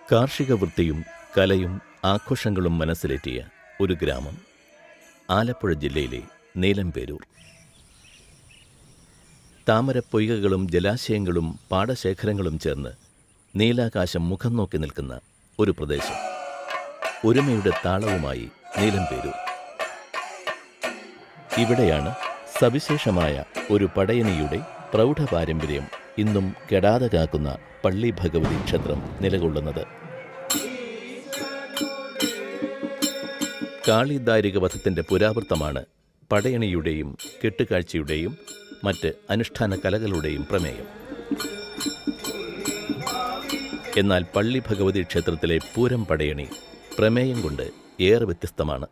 കാർഷിക വൃത്തിയും കലയും ആഘോഷങ്ങളും മനസ്സിലേറ്റിയ ഒരു ഗ്രാമം ആലപ്പുഴ ജില്ലയിലെ നീലംപേരൂർ താമരപ്പൊയ്കകളും ജലാശയങ്ങളും പാടശേഖരങ്ങളും ചേർന്ന് നീലാകാശം മുഖം നോക്കി നിൽക്കുന്ന ഒരു പ്രദേശം ഒരുമയുടെ താളവുമായി നീലംപേരൂർ ഇവിടെയാണ് സവിശേഷമായ ഒരു പടയണിയുടെ പ്രൗഢ പാരമ്പര്യം ഇന്നും കെടാതെ കാക്കുന്ന പള്ളി ഭഗവതി ക്ഷേത്രം നിലകൊള്ളുന്നത് കാളിദാരിക വധത്തിന്റെ പുരാവൃത്തമാണ് പടയണിയുടെയും കെട്ടുകാഴ്ചയുടെയും മറ്റ് അനുഷ്ഠാന കലകളുടെയും പ്രമേയം എന്നാൽ പള്ളി ഭഗവതി ക്ഷേത്രത്തിലെ പൂരം പടയണി പ്രമേയം കൊണ്ട് ഏറെ വ്യത്യസ്തമാണ്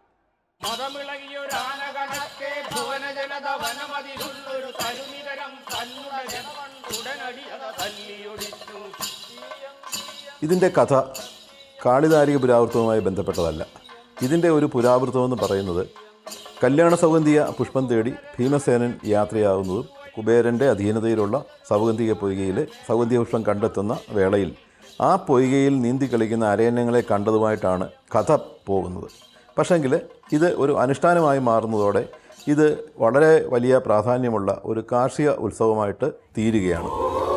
മതമിളകിയൊരാനകണക്കെ ഭുവനജനത വനമതിലുള്ളൊരു തരുനിതരം തന്നുടൻ ഉടനടി അത തല്ലിയൊടിച്ചു ഇതിൻ്റെ കഥ കാളിദാരിക പുരാവൃത്തവുമായി ബന്ധപ്പെട്ടതല്ല ഇതിൻ്റെ ഒരു പുരാവൃത്തമെന്ന് പറയുന്നത് കല്യാണ സൗഗന്ധിക പുഷ്പം തേടി ഭീമസേനൻ യാത്രയാകുന്നതും കുബേരൻ്റെ അധീനതയിലുള്ള സൗഗന്ധിക പൊയ്കയിൽ സൗഗന്ധിക പുഷ്പം കണ്ടെത്തുന്ന വേളയിൽ ആ പൊയ്കയിൽ നീന്തി കളിക്കുന്ന അരയന്നങ്ങളെ കണ്ടതുമായിട്ടാണ് കഥ പോകുന്നത് പക്ഷെങ്കിൽ ഇത് ഒരു അനുഷ്ഠാനമായി മാറുന്നതോടെ ഇത് വളരെ വലിയ പ്രാധാന്യമുള്ള ഒരു കാർഷിക ഉത്സവമായിട്ട് തീരുകയാണ്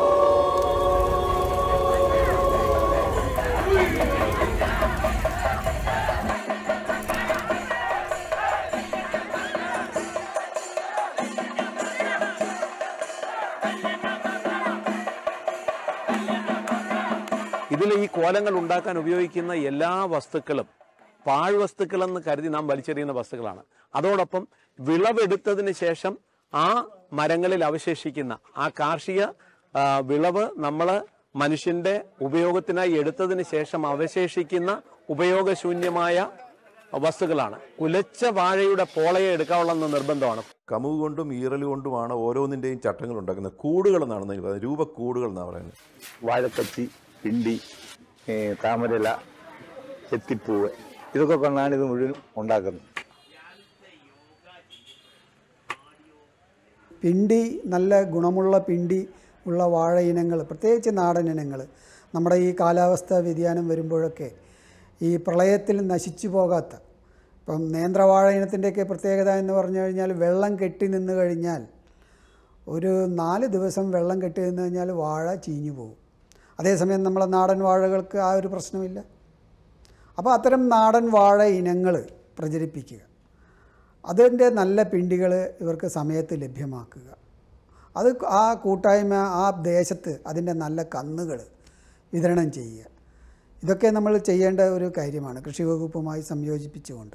ഇതിൽ ഈ കോലങ്ങൾ ഉണ്ടാക്കാൻ ഉപയോഗിക്കുന്ന എല്ലാ വസ്തുക്കളും പാഴ്വസ്തുക്കളെന്ന് കരുതി നാം വലിച്ചെറിയുന്ന വസ്തുക്കളാണ് അതോടൊപ്പം വിളവെടുത്തതിന് ശേഷം ആ മരങ്ങളിൽ അവശേഷിക്കുന്ന ആ കാർഷിക ആ, വിളവ് നമ്മൾ മനുഷ്യന്റെ ഉപയോഗത്തിനായി എടുത്തതിന് ശേഷം അവശേഷിക്കുന്ന ഉപയോഗശൂന്യമായ വസ്തുക്കളാണ് കുലച്ച വാഴയുടെ പോളയെ എടുക്കാവുള്ള നിർബന്ധമാണ് കമുക് കൊണ്ടും ഈറൽ കൊണ്ടുമാണ് ഓരോന്നിൻ്റെയും ചട്ടങ്ങൾ ഉണ്ടാക്കുന്നത് കൂടുകൾ എന്നാണ് അതിന് പറയുന്നത് രൂപക്കൂടുകൾ എന്നാണ് പറയുന്നത് വാഴക്കച്ചി പിണ്ടി ഏ, താമരയില ചെത്തിപ്പൂവ് ഇതൊക്കെ കൊണ്ടാണ് ഇത് മുഴുവൻ ഉണ്ടാക്കുന്നത് പിണ്ടി നല്ല ഗുണമുള്ള പിണ്ടി ഉള്ള വാഴ ഇനങ്ങൾ പ്രത്യേകിച്ച് നാടൻ ഇനങ്ങൾ നമ്മുടെ ഈ കാലാവസ്ഥ വ്യതിയാനം വരുമ്പോഴൊക്കെ ഈ പ്രളയത്തിൽ നശിച്ചു പോകാത്ത ഇപ്പം നേന്ത്രവാഴ ഇനത്തിൻ്റെയൊക്കെ പ്രത്യേകത എന്ന് പറഞ്ഞു കഴിഞ്ഞാൽ വെള്ളം കെട്ടി നിന്ന് കഴിഞ്ഞാൽ ഒരു നാല് ദിവസം വെള്ളം കെട്ടി നിന്ന് കഴിഞ്ഞാൽ വാഴ ചീഞ്ഞു പോകും അതേസമയം നമ്മളെ നാടൻ വാഴകൾക്ക് ആ ഒരു പ്രശ്നമില്ല അപ്പോൾ അത്തരം നാടൻ വാഴ ഇനങ്ങൾ പ്രചരിപ്പിക്കുക അതിൻ്റെ നല്ല പിണ്ടികൾ ഇവർക്ക് സമയത്ത് ലഭ്യമാക്കുക അത് ആ കൂട്ടായ്മ ആ ദേശത്ത് അതിൻ്റെ നല്ല കന്നുകൾ വിതരണം ചെയ്യുക ഇതൊക്കെ നമ്മൾ ചെയ്യേണ്ട ഒരു കാര്യമാണ് കൃഷി വകുപ്പുമായി സംയോജിപ്പിച്ചുകൊണ്ട്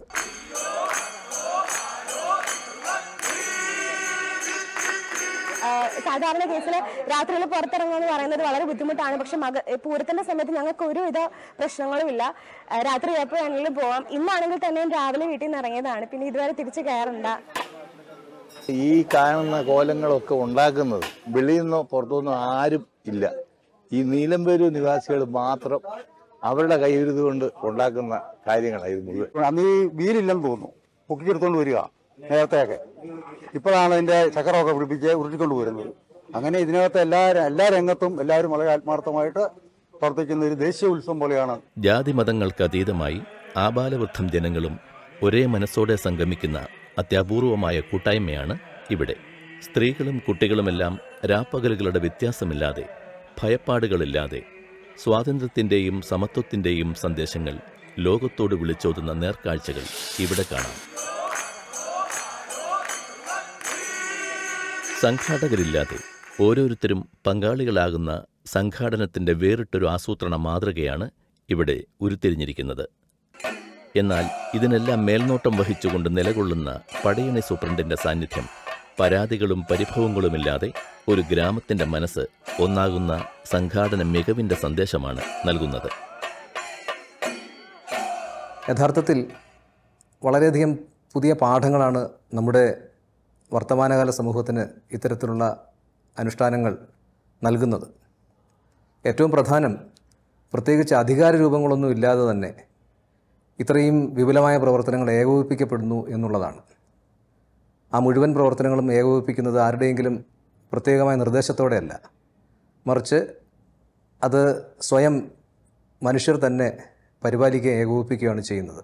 ആഹ് സാധാരണ കേസിൽ രാത്രിയിൽ പുറത്തിറങ്ങുക എന്ന് പറയുന്നത് വളരെ ബുദ്ധിമുട്ടാണ് പക്ഷെ മക ഏഹ് പൂരത്തിന്റെ സമയത്ത് ഞങ്ങൾക്ക് ഒരുവിധ പ്രശ്നങ്ങളും ഇല്ല ആഹ് രാത്രി എപ്പോൾ വേണമെങ്കിലും പോവാം ഇന്നാണെങ്കിൽ തന്നെയും രാവിലെ വീട്ടിൽ നിന്ന് ഇറങ്ങിയതാണ് പിന്നെ ഇതുവരെ തിരിച്ചു കയറണ്ട ഈ കാണുന്ന കോലങ്ങളൊക്കെ ഉണ്ടാക്കുന്നത് വെളിയിൽ നിന്നോ പുറത്തുനിന്നോ ആരും ഇല്ല ഈ നീലംപേരൂർ നിവാസികൾ മാത്രം അവരുടെ കൈവിരുത് കൊണ്ട് ഉണ്ടാക്കുന്ന കാര്യങ്ങളാണ് ഇത് മുഴുവൻ അന്ന് ഈ വീലില്ലെന്ന് തോന്നുന്നു പൊക്കിയെടുത്തോണ്ട് വരിക നേരത്തെയൊക്കെ ഇപ്പോഴാണ് അതിന്റെ ചക്രമൊക്കെ പിടിപ്പിച്ച് ഉരുട്ടിക്കൊണ്ട് വരുന്നത് അങ്ങനെ ഇതിനകത്ത് എല്ലാ എല്ലാ രംഗത്തും എല്ലാവരും വളരെ ആത്മാർത്ഥമായിട്ട് പ്രവർത്തിക്കുന്ന ഒരു ദേശീയ ഉത്സവം പോലെയാണ് ജാതിമതങ്ങൾക്ക് അതീതമായി ആബാലവൃദ്ധം ജനങ്ങളും ഒരേ മനസ്സോടെ സംഗമിക്കുന്ന അത്യപൂർവമായ കൂട്ടായ്മയാണ് ഇവിടെ സ്ത്രീകളും കുട്ടികളുമെല്ലാം രാപ്പകലുകളുടെ വ്യത്യാസമില്ലാതെ ഭയപ്പാടുകളില്ലാതെ സ്വാതന്ത്ര്യത്തിൻ്റെയും സമത്വത്തിൻ്റെയും സന്ദേശങ്ങൾ ലോകത്തോട് വിളിച്ചോതുന്ന നേർക്കാഴ്ചകൾ ഇവിടെ കാണാം സംഘാടകരില്ലാതെ ഓരോരുത്തരും പങ്കാളികളാകുന്ന സംഘാടനത്തിൻ്റെ വേറിട്ടൊരു ആസൂത്രണ മാതൃകയാണ് ഇവിടെ ഉരുത്തിരിഞ്ഞിരിക്കുന്നത് എന്നാൽ ഇതിനെല്ലാം മേൽനോട്ടം വഹിച്ചുകൊണ്ട് നിലകൊള്ളുന്ന പടയണി സൂപ്രണ്ടിന്റെ സാന്നിധ്യം പരാതികളും പരിഭവങ്ങളുമില്ലാതെ ഒരു ഗ്രാമത്തിന്റെ മനസ്സ് ഒന്നാകുന്ന സംഘാടന മികവിന്റെ സന്ദേശമാണ് നൽകുന്നത് യഥാർത്ഥത്തിൽ വളരെയധികം പുതിയ പാഠങ്ങളാണ് നമ്മുടെ വർത്തമാനകാല സമൂഹത്തിന് ഇത്തരത്തിലുള്ള അനുഷ്ഠാനങ്ങൾ നൽകുന്നത് ഏറ്റവും പ്രധാനം പ്രത്യേകിച്ച് അധികാര രൂപങ്ങളൊന്നും ഇല്ലാതെ തന്നെ ഇത്രയും വിപുലമായ പ്രവർത്തനങ്ങൾ ഏകോപിപ്പിക്കപ്പെടുന്നു എന്നുള്ളതാണ് ആ മുഴുവൻ പ്രവർത്തനങ്ങളും ഏകോപിപ്പിക്കുന്നത് ആരുടെയെങ്കിലും പ്രത്യേകമായ നിർദ്ദേശത്തോടെയല്ല മറിച്ച് അത് സ്വയം മനുഷ്യർ തന്നെ പരിപാലിക്കുകയും ഏകോപിപ്പിക്കുകയാണ് ചെയ്യുന്നത്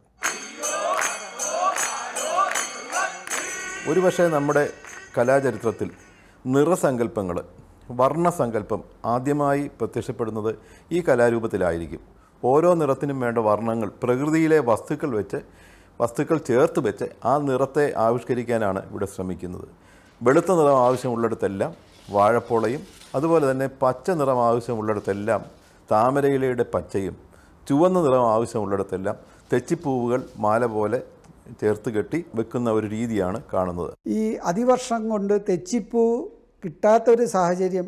ഒരുപക്ഷെ നമ്മുടെ കലാചരിത്രത്തിൽ നിറസങ്കല്പങ്ങൾ വർണ്ണസങ്കല്പം ആദ്യമായി പ്രത്യക്ഷപ്പെടുന്നത് ഈ കലാരൂപത്തിലായിരിക്കും ഓരോ നിറത്തിനും വേണ്ട വർണ്ണങ്ങൾ പ്രകൃതിയിലെ വസ്തുക്കൾ വെച്ച് വസ്തുക്കൾ ചേർത്ത് വെച്ച് ആ നിറത്തെ ആവിഷ്കരിക്കാനാണ് ഇവിടെ ശ്രമിക്കുന്നത് വെളുത്ത നിറം ആവശ്യമുള്ളിടത്തെല്ലാം വാഴപ്പോളയും അതുപോലെ തന്നെ പച്ച നിറം ആവശ്യമുള്ളിടത്തെല്ലാം താമരയിലയുടെ പച്ചയും ചുവന്ന നിറം ആവശ്യമുള്ളിടത്തെല്ലാം തെച്ചിപ്പൂവുകൾ മാല പോലെ ചേർത്ത് കെട്ടി വെക്കുന്ന ഒരു രീതിയാണ് കാണുന്നത് ഈ അതിവർഷം കൊണ്ട് തെച്ചിപ്പൂ കിട്ടാത്തൊരു സാഹചര്യം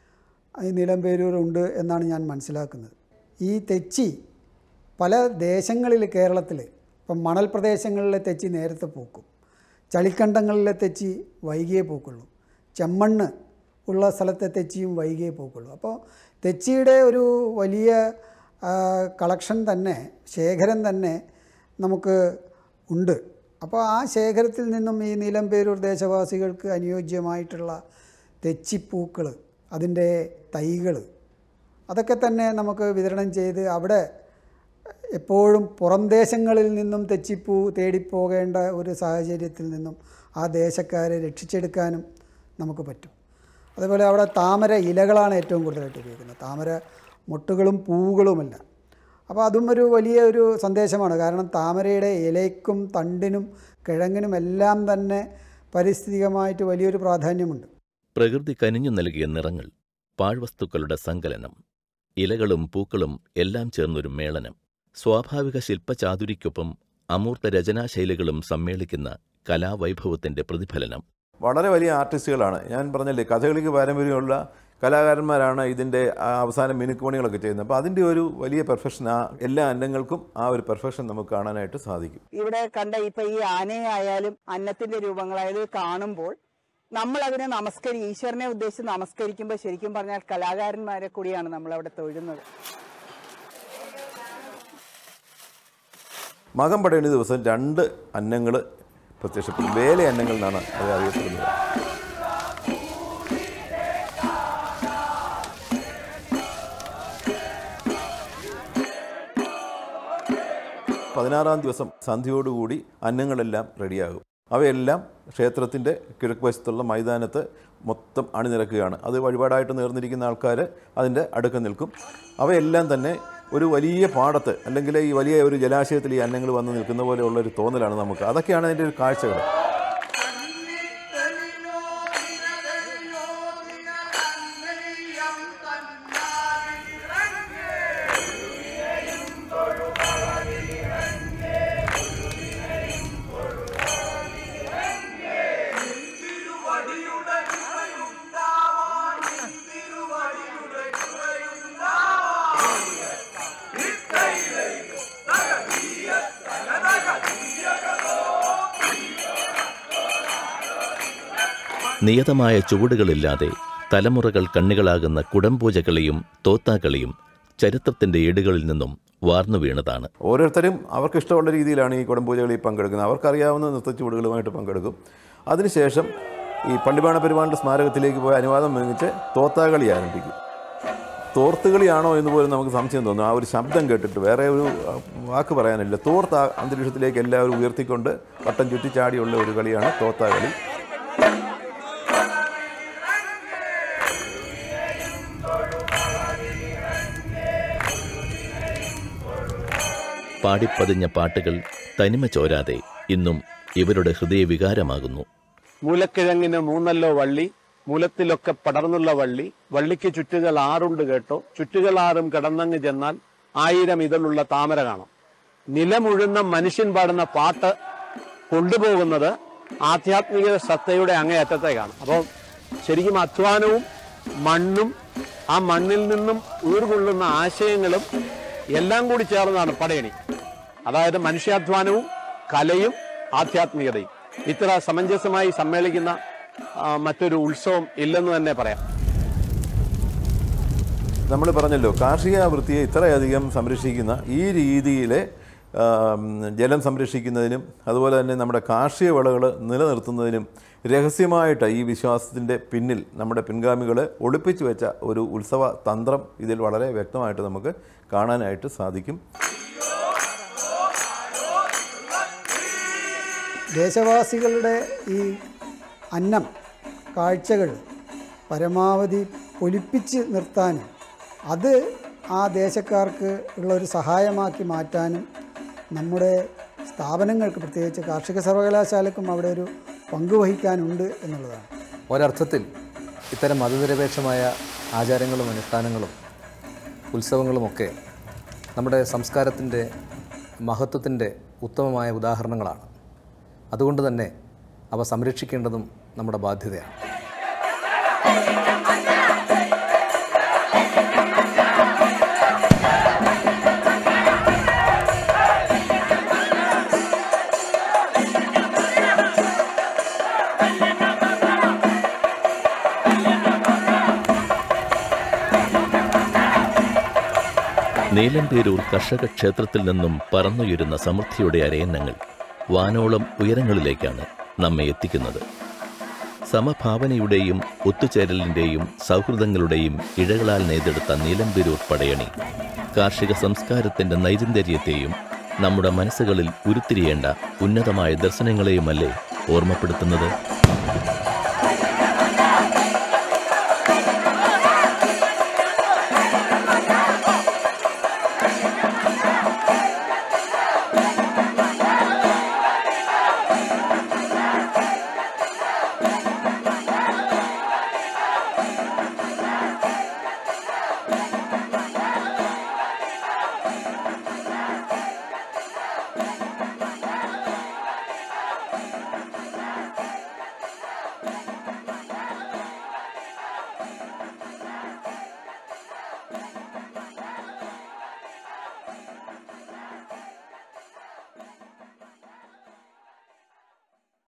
ഈ നിലമ്പേരൂരുണ്ട് എന്നാണ് ഞാൻ മനസ്സിലാക്കുന്നത് ഈ തെച്ചി പല ദേശങ്ങളിൽ കേരളത്തിൽ ഇപ്പം മണൽ പ്രദേശങ്ങളിലെ തെച്ചി നേരത്തെ പൂക്കും ചളിക്കണ്ടങ്ങളിലെ തെച്ചി വൈകിയേ പൂക്കുള്ളൂ ചെമ്മണ്ണ് ഉള്ള സ്ഥലത്തെ തെച്ചിയും വൈകിയേ പൂക്കുള്ളൂ അപ്പോൾ തെച്ചിയുടെ ഒരു വലിയ ആ, കളക്ഷൻ തന്നെ ശേഖരം തന്നെ നമുക്ക് ഉണ്ട് അപ്പോൾ ആ ശേഖരത്തിൽ നിന്നും ഈ നീലംപേരൂർ ദേശവാസികൾക്ക് അനുയോജ്യമായിട്ടുള്ള തെച്ചിപ്പൂക്കൾ അതിൻ്റെ തൈകൾ അതൊക്കെ തന്നെ നമുക്ക് വിതരണം ചെയ്ത് അവിടെ എപ്പോഴും പുറം ദേശങ്ങളിൽ നിന്നും തെച്ചിപ്പൂ തേടിപ്പോകേണ്ട ഒരു സാഹചര്യത്തിൽ നിന്നും ആ ദേശക്കാരെ രക്ഷിച്ചെടുക്കാനും നമുക്ക് പറ്റും അതുപോലെ അവിടെ താമര ഇലകളാണ് ഏറ്റവും കൂടുതലായിട്ട് ഉപയോഗിക്കുന്നത് താമര മൊട്ടുകളും പൂവുകളുമല്ല അപ്പോൾ അതും ഒരു വലിയ ഒരു സന്ദേശമാണ് കാരണം താമരയുടെ ഇലയ്ക്കും തണ്ടിനും കിഴങ്ങിനും എല്ലാം തന്നെ പാരിസ്ഥിതികമായിട്ട് വലിയൊരു പ്രാധാന്യമുണ്ട് പ്രകൃതി കനിഞ്ഞു നൽകിയ നിറങ്ങൾ പാഴ്വസ്തുക്കളുടെ സങ്കലനം ഇലകളും പൂക്കളും എല്ലാം ചേർന്നൊരു മേളനം സ്വാഭാവിക ശില്പചാതുരിക്കൊപ്പം അമൂർത്ത രചനാശൈലികളും സമ്മേളിക്കുന്ന കലാവൈഭവത്തിന്റെ പ്രതിഫലനം വളരെ വലിയ ആർട്ടിസ്റ്റുകളാണ് ഞാൻ പറഞ്ഞല്ലേ കഥകളിക്ക് പാരമ്പര്യമുള്ള കലാകാരന്മാരാണ് ഇതിൻ്റെ ആ അവസാനം മിനുക്കുമണികളൊക്കെ ചെയ്യുന്നത് അപ്പോൾ അതിൻ്റെ ഒരു വലിയ പെർഫെക്ഷൻ ആ എല്ലാ അന്നങ്ങൾക്കും ആ ഒരു പെർഫെക്ഷൻ നമുക്ക് കാണാനായിട്ട് സാധിക്കും ഇവിടെ കണ്ട ഇപ്പൊ ഈ ആനയായാലും അന്നത്തിന്റെ രൂപങ്ങളായാലും ഇത് കാണുമ്പോൾ നമ്മൾ അതിനെ നമസ്കരി ഈശ്വരനെ ഉദ്ദേശിച്ച് നമസ്കരിക്കുമ്പോൾ ശരിക്കും പറഞ്ഞാൽ കലാകാരന്മാരെ കൂടിയാണ് നമ്മൾ അവിടെ തൊഴുന്നത് മകം പടയുന്ന ദിവസം രണ്ട് അന്നങ്ങൾ പ്രത്യക്ഷപ്പെടും വേല അന്നങ്ങൾ എന്നാണ് അത് അറിയപ്പെടുന്നത് പതിനാറാം ദിവസം സന്ധ്യയോടുകൂടി അന്നങ്ങളെല്ലാം റെഡിയാകും അവയെല്ലാം ക്ഷേത്രത്തിൻ്റെ കിഴക്ക് വശത്തുള്ള മൈതാനത്ത് മൊത്തം അണിനിരക്കുകയാണ് അത് വഴിപാടായിട്ട് നേർന്നിരിക്കുന്ന ആൾക്കാർ അതിൻ്റെ അടുക്ക നിൽക്കും അവയെല്ലാം തന്നെ ഒരു വലിയ പാടത്ത് അല്ലെങ്കിൽ ഈ വലിയ ഒരു ജലാശയത്തിൽ ഈ അന്നങ്ങൾ വന്ന് നിൽക്കുന്ന പോലെയുള്ള ഒരു തോന്നലാണ് നമുക്ക് അതൊക്കെയാണ് അതിൻ്റെ ഒരു കാഴ്ചകൾ നിയതമായ ചുവടുകളില്ലാതെ തലമുറകൾ കണ്ണികളാകുന്ന കുടംപൂജകളെയും തോത്താക്കളിയും ചരിത്രത്തിന്റെ ഏടുകളിൽ നിന്നും വാർന്നു വീണതാണ് ഓരോരുത്തരും അവർക്ക് ഇഷ്ടമുള്ള രീതിയിലാണ് ഈ കുടംപൂജകളിൽ പങ്കെടുക്കുന്നത് അവർക്കറിയാവുന്ന നൃത്തച്ചുവടുകളുമായിട്ട് പങ്കെടുക്കും അതിനുശേഷം ഈ പള്ളിപ്പാണ പെരുമാണ്ട് സ്മാരകത്തിലേക്ക് പോയി അനുവാദം വാങ്ങിച്ച് തോത്താകളി ആരംഭിക്കും തോർത്തുകളിയാണോ എന്ന് പോലും നമുക്ക് സംശയം തോന്നും ആ ഒരു ശബ്ദം കേട്ടിട്ട് വേറെ ഒരു ആ, വാക്ക് പറയാനില്ല തോർത്ത് ആ അന്തരീക്ഷത്തിലേക്ക് എല്ലാവരും ഉയർത്തിക്കൊണ്ട് വട്ടം ചുറ്റിച്ചാടിയുള്ള ഒരു കളിയാണ് തോത്താകളി പാടിപ്പതിഞ്ഞ പാട്ടുകൾ തനിമ ചോരാതെ ഇന്നും ഇവരുടെ ഹൃദയവികാരമാകുന്നു മൂലക്കിഴങ്ങിന് മൂന്നല്ലോ വള്ളി മൂലത്തിലൊക്കെ പടർന്നുള്ള വള്ളി വള്ളിക്ക് ചുറ്റുകൾ ആറുണ്ട് കേട്ടോ ചുറ്റുകൾ ആറും കിടന്നങ്ങ് ചെന്നാൽ ആയിരം ഇതളുള്ള താമര കാണാം നിലമുഴുന്ന മനുഷ്യൻ പാടുന്ന പാട്ട് കൊണ്ടുപോകുന്നത് ആധ്യാത്മിക സത്തയുടെ അങ്ങേയറ്റത്തേക്കാണ് അപ്പോൾ ശരിക്കും അധ്വാനവും മണ്ണും ആ മണ്ണിൽ നിന്നും ഊർകൊള്ളുന്ന ആശയങ്ങളും എല്ലാം കൂടി ചേർന്നതാണ് പടയണി അതായത് മനുഷ്യാധ്വാനവും കലയും ആധ്യാത്മികതയും ഇത്ര സമഞ്ജസമായി സമ്മേളിക്കുന്ന ആ, മറ്റൊരു ഉത്സവം ഇല്ലെന്ന് തന്നെ പറയാം നമ്മൾ പറഞ്ഞല്ലോ കാർഷിക വൃത്തിയെ ഇത്രയധികം സംരക്ഷിക്കുന്ന ഈ രീതിയിലെ ആം, ജലം സംരക്ഷിക്കുന്നതിനും അതുപോലെ തന്നെ നമ്മുടെ കാർഷിക വിളകൾ നിലനിർത്തുന്നതിനും രഹസ്യമായിട്ട് ഈ വിശ്വാസത്തിൻ്റെ പിന്നിൽ നമ്മുടെ പിൻഗാമികൾ ഒളിപ്പിച്ചു വെച്ച ഒരു ഉത്സവ തന്ത്രം ഇതിൽ വളരെ വ്യക്തമായിട്ട് നമുക്ക് കാണാനായിട്ട് സാധിക്കും ദേശവാസികളുടെ ഈ അന്നം കാഴ്ചകൾ പരമാവധി പൊലിപ്പിച്ച് നിർത്താനും അത് ആ ദേശക്കാർക്ക് ഉള്ള ഒരു സഹായമാക്കി മാറ്റാനും നമ്മുടെ സ്ഥാപനങ്ങൾക്ക് പ്രത്യേകിച്ച് കാർഷിക സർവകലാശാലക്കും അവിടെ ഒരു പങ്ക് വഹിക്കാനുണ്ട് എന്നുള്ളതാണ് ഒരർത്ഥത്തിൽ ഇത്തരം മതനിരപേക്ഷമായ ആചാരങ്ങളും അനുഷ്ഠാനങ്ങളും ഉത്സവങ്ങളുമൊക്കെ നമ്മുടെ സംസ്കാരത്തിൻ്റെ മഹത്വത്തിൻ്റെ ഉത്തമമായ ഉദാഹരണങ്ങളാണ് അതുകൊണ്ട് തന്നെ അവ സംരക്ഷിക്കേണ്ടതും നമ്മുടെ ബാധ്യതയാണ് നീലമ്പേരൂർ കർഷക ക്ഷേത്രത്തിൽ നിന്നും പറന്നുയരുന്ന സമൃദ്ധിയുടെ അരയന്നങ്ങൾ വാനോളം ഉയരങ്ങളിലേക്കാണ് നമ്മെ എത്തിക്കുന്നത് സമഭാവനയുടെയും ഒത്തുചേരലിൻ്റെയും സൗഹൃദങ്ങളുടെയും ഇഴകളാൽ നെയ്തെടുത്ത നീലമ്പേരൂർ പടയണി കാർഷിക സംസ്കാരത്തിൻ്റെ നൈരന്തര്യത്തെയും നമ്മുടെ മനസ്സുകളിൽ ഉരുത്തിരിയേണ്ട ഉന്നതമായ ദർശനങ്ങളെയുമല്ലേ ഓർമ്മപ്പെടുത്തുന്നത്